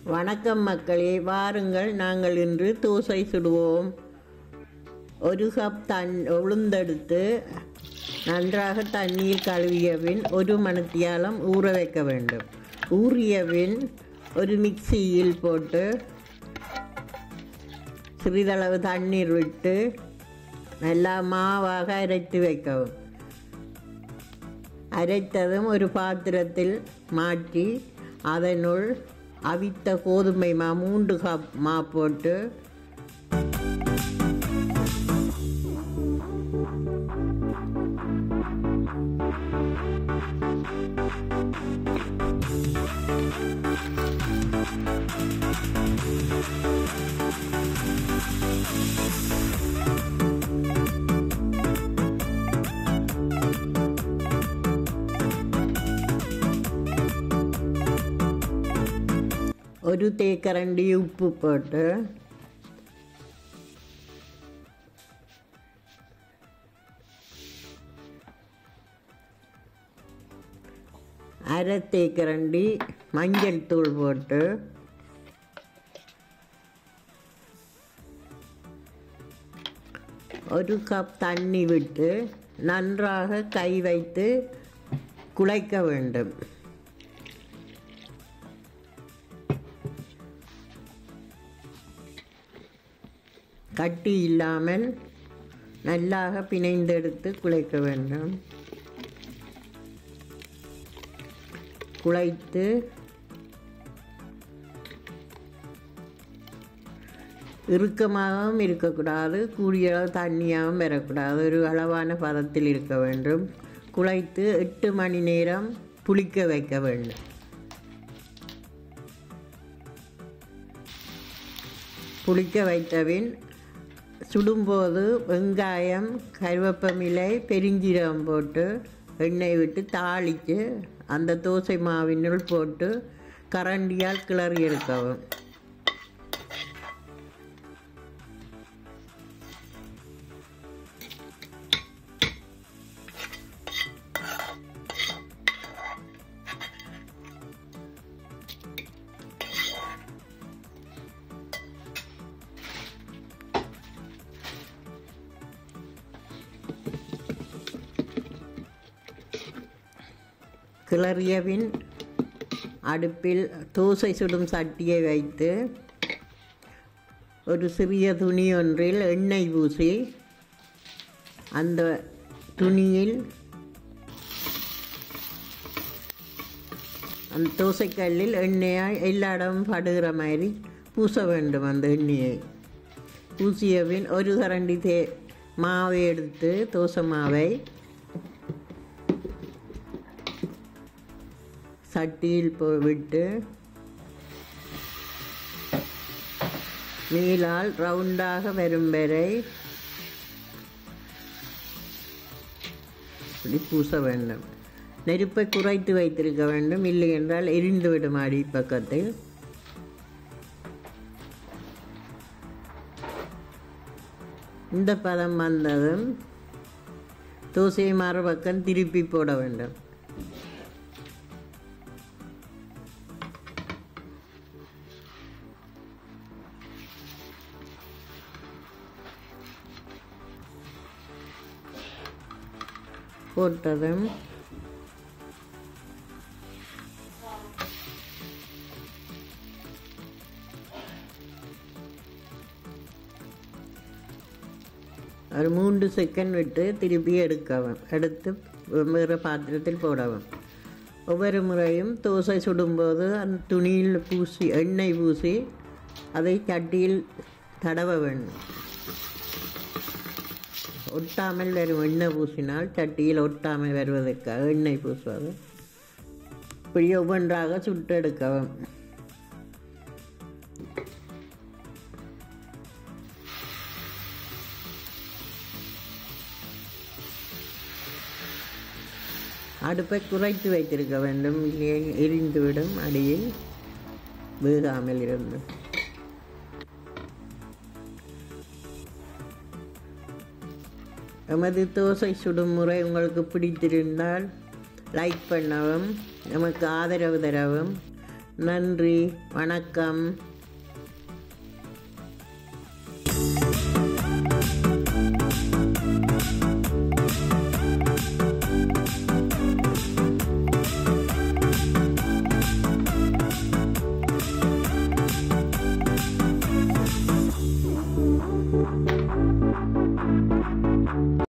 வணக்கம் மக்களே வாருங்கள் நாங்கள் இன்று தோசை சுடுவோம் ஒரு கப் தன் உளுந்தெடுத்து நன்றாக தண்ணீர் கழுவிய பின் ஒரு மணத்தியாலம் ஊற வைக்க வேண்டும் ஊறிய பின் ஒரு மிக்சியில் போட்டு சிறிதளவு தண்ணீர் விட்டு நல்லா மாவாக அரைத்து வைக்கவும் அரைத்ததும் ஒரு பாத்திரத்தில் மாற்றி அதனுள் அவித்த கோதுமை மா மூன்று கப் மா போட்டு ഒരു തേക്കരണ്ടി ഉപ്പ് പോട്ട് അര തേക്കരണ്ടി മഞ്ഞൾ തൂൾ போட்டு ஒரு கப் தண்ணி விட்டு நன்றாக கை வைத்து குழைக்க வேண்டும் கட்டி இல்லாமல் நல்லாக பிணைந்தெடுத்து குழைக்க வேண்டும் குழைத்து இறுக்கமாகவும் இருக்கக்கூடாது கூடிய அளவு தண்ணியாகவும் வரக்கூடாது ஒரு அளவான பதத்தில் இருக்க வேண்டும் குழைத்து எட்டு மணி நேரம் புளிக்க வைக்க வேண்டும் புளிக்க வைத்தபின் சுடும்போது வெங்காயம் கருவேப்பமிலை பெருஞ்சீரகம் போட்டு எண்ணெய் விட்டு தாளித்து அந்த தோசை மாவினுள் போட்டு கரண்டியால் கிளறி எடுக்கவும் கிளறிய பின் அடுப்பில் தோசை சுடும் சட்டியை வைத்து ஒரு சிறிய துணி ஒன்றில் எண்ணெய் பூசி அந்த துணியில் அந்த தோசைக்கல்லில் எண்ணெயை எல்லா இடமும் படுகிற மாதிரி பூச வேண்டும் அந்த எண்ணெயை பூசிய பின் ஒரு கரண்டி தே மாவை எடுத்து தோசை மாவை சட்டியில் போ விட்டு நீளால் ரவுண்டாக வரும் வரை இப்படி பூச வேண்டும் நெருப்பை குறைத்து வைத்திருக்க வேண்டும் இல்லை என்றால் எரிந்துவிடும் அடி பக்கத்தில் இந்த பதம் வந்ததும் தோசையை மறுபக்கம் திருப்பி போட வேண்டும் போட்டதும் ஒரு மூன்று செகண்ட் விட்டு திருப்பி எடுக்கவும் எடுத்து வேறு பாத்திரத்தில் போடவும் ஒவ்வொரு முறையும் தோசை சுடும்போது அந்த துணியில் பூசி எண்ணெய் பூசி அதை சட்டியில் தடவ வேண்டும் ஒட்டாமல் வரும் எண்ணெய் பூசினால் சட்டியில் ஒட்டாமல் வருவதற்காக எண்ணெய் பூசுவது இப்படி ஒவ்வொன்றாக சுட்டெடுக்கவும் அடுப்பை குறைத்து வைத்திருக்க வேண்டும் இல்லையே எரிந்துவிடும் அடியில் வேகாமல் இருந்து எமது தோசை சுடும் முறை உங்களுக்கு பிடித்திருந்தால் லைக் பண்ணவும் நமக்கு ஆதரவு தரவும் நன்றி வணக்கம்